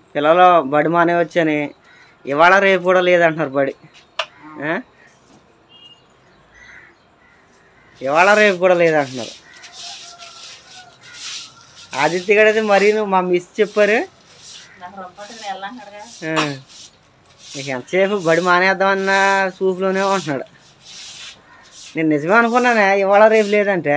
పిల్లలు బడి మానే వచ్చని ఇవాళ రేపు కూడా లేదంటున్నారు బడి ఆ? ఇవాళ రేపు కూడా లేదంటున్నారు ఆదిత్య గడైతే మరీ నువ్వు మా మిస్ చెప్పారు నాకు రొంపట్టుకుని వెళ్ళాకడగా ఆ. నీకు ఎంతసేపు బడి మానేద్దామన్న చూపులోనే ఉంటున్నాడు నేను నిజమే అనుకున్నానే ఇవాళ రేపు లేదంటే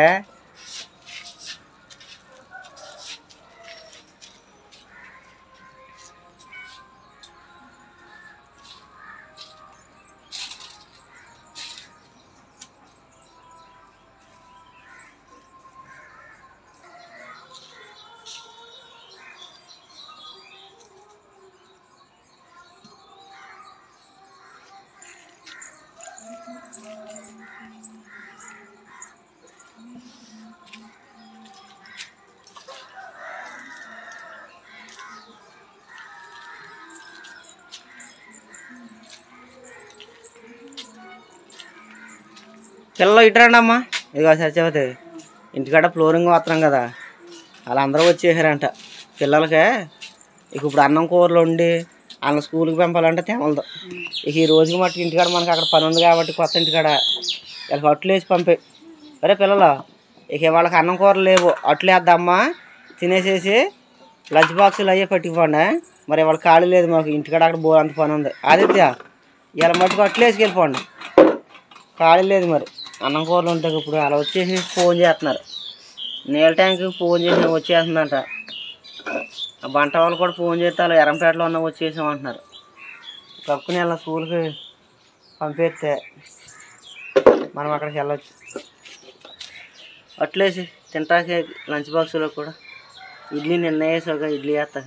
పిల్లలు ఇటురండి అమ్మా ఇదిగో సత్యవతి ఇంటికాడ ఫ్లోరింగ్ వస్తున్నాం కదా అలా అందరూ వచ్చేసారంట పిల్లలకే ఇక ఇప్పుడు అన్నం కూరలు వండి వాళ్ళ స్కూల్కి పంపాలంటే తెమలదు ఇక ఈ రోజుకి మట్టుకు ఇంటికాడ మనకి అక్కడ పని ఉంది కాబట్టి కొత్త ఇంటికాడ వీళ్ళకి అట్లు వేసి పంపే అరే పిల్లలు ఇక వాళ్ళకి అన్నం కూరలు లేవు అట్లు వేద్దామా తినేసేసి లంచ్ బాక్సులు అయ్యే పట్టుకుపోండి మరి వాళ్ళ ఖాళీ లేదు మాకు ఇంటికాడ అక్కడ బో అంత పని ఉంది ఆదిత్య ఇలా మట్టుకు అట్లు వేసుకెళ్ళిపోండి ఖాళీ లేదు మరి అన్నం కూరలు ఉంటాయి ఇప్పుడు అలా వచ్చేసి ఫోన్ చేస్తున్నారు నీళ్ళ ట్యాంక్కి ఫోన్ చేసి వచ్చేస్తుందంట ఆ బంట వాళ్ళు కూడా ఫోన్ చేస్తే అలా ఎరంపేటలో ఉన్న వచ్చేసాం అంటున్నారు కప్పుకుని అలా స్కూల్కి పంపిస్తే మనం అక్కడికి వెళ్ళొచ్చు అట్లేసి తింటాకే లంచ్ బాక్స్లో కూడా ఇడ్లీ నిన్న వేసాక ఇడ్లీ వేస్తాక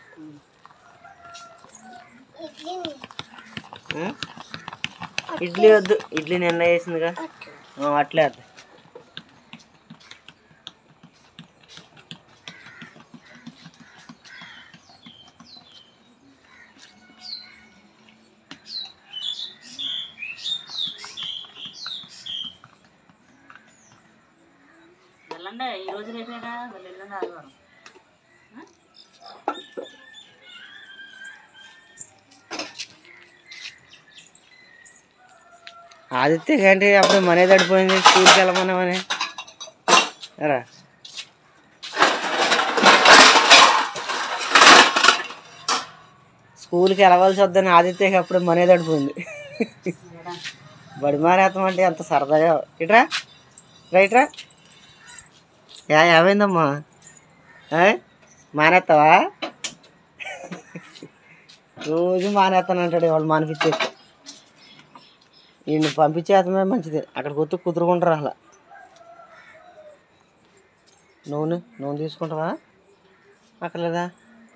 ఉం? ఇడ్లీ వద్దు ఇడ్లీ నిన్న వేసిందిగా ఆ, అట్లే వద్దు వెళ్ళండి ఈ రోజు రేపేగా మళ్ళీ వెళ్ళండి ఆదివారం ఆదిత్య ఏంటి అప్పుడు మనీ తడిపోయింది స్కూల్కి వెళ్ళమన్నామని రా స్కూల్కి వెళ్ళవలసి వద్దని ఆదిత్యకి అప్పుడు మనీ తడిపోయింది బడి మారేస్తాం అంటే ఎంత సరదాగా ఇట్రా రైట్రా యా ఏమైందమ్మా ఏయ్? మానేస్తావా రోజు మానేస్తానంటాడు వాళ్ళు మానిపించేసి ఈయన్ని పంపించేతమే మంచిది అక్కడికి వచ్చి కుదురుకుంటారు అసలు నూనె నూనె తీసుకుంటావా అక్కర్లేదా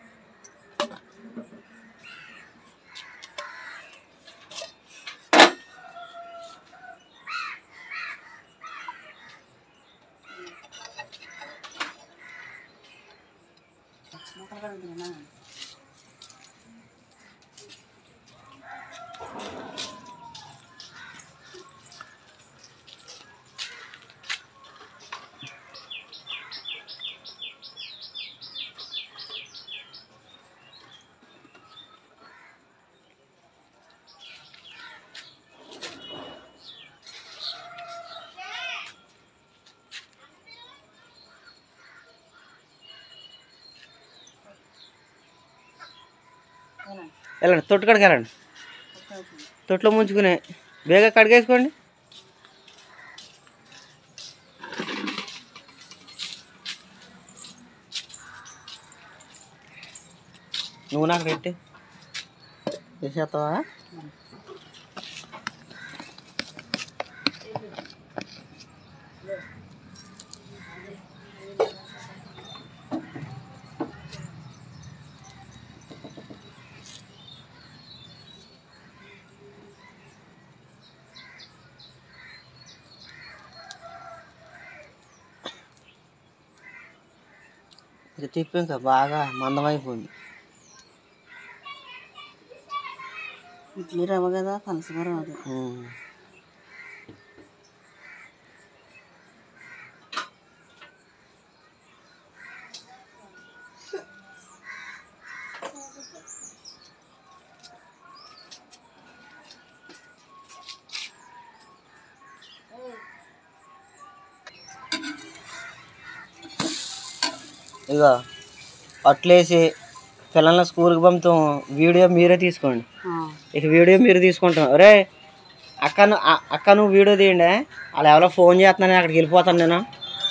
వెళ్ళండి తొట్టు కడికి వెళ్ళండి తొట్లో ముంచుకునే బేగా కడిగేసుకోండి నువ్వు నాకు పెట్టి వేసేస్తావా ఇది తిప్పి ఇంకా బాగా మందమైపోయింది ఇడ్లీ రవ్వ కదా పలసగా రాదు ఉమ్. ఇగో అట్లేసి పిల్లల్ని స్కూల్కి పంపుతాం వీడియో మీరే తీసుకోండి ఆ. ఇక వీడియో మీరు తీసుకుంటాం రే అక్క ను- అ- అక్క నువ్వు వీడియో తీయండి అలా ఎవరో ఫోన్ చేస్తున్నాను నేను అక్కడికి వెళ్ళిపోతాను నేను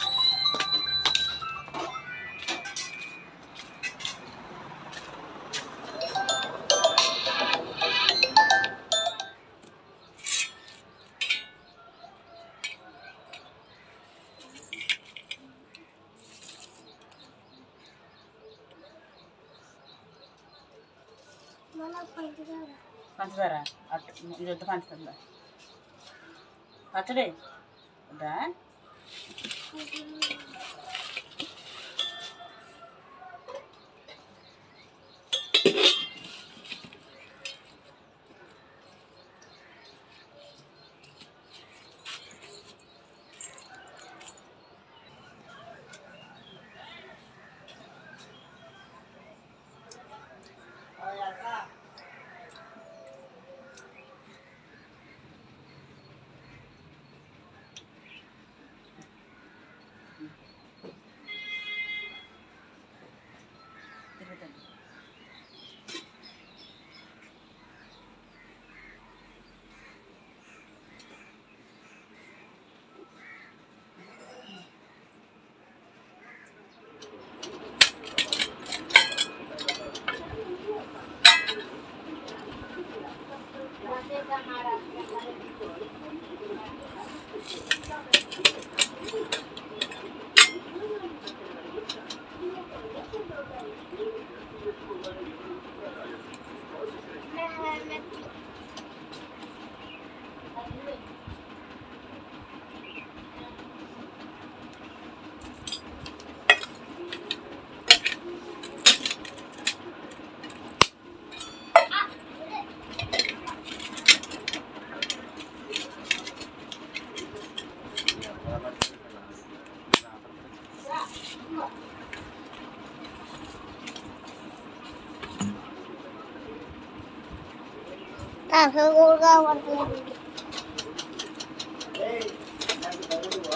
పంచదార అట్ట ఇది వద్ద పంచుతుందా పచ్చడి వద్దా తిరుగుతుంది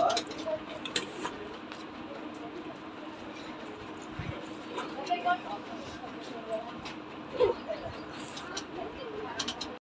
ఆ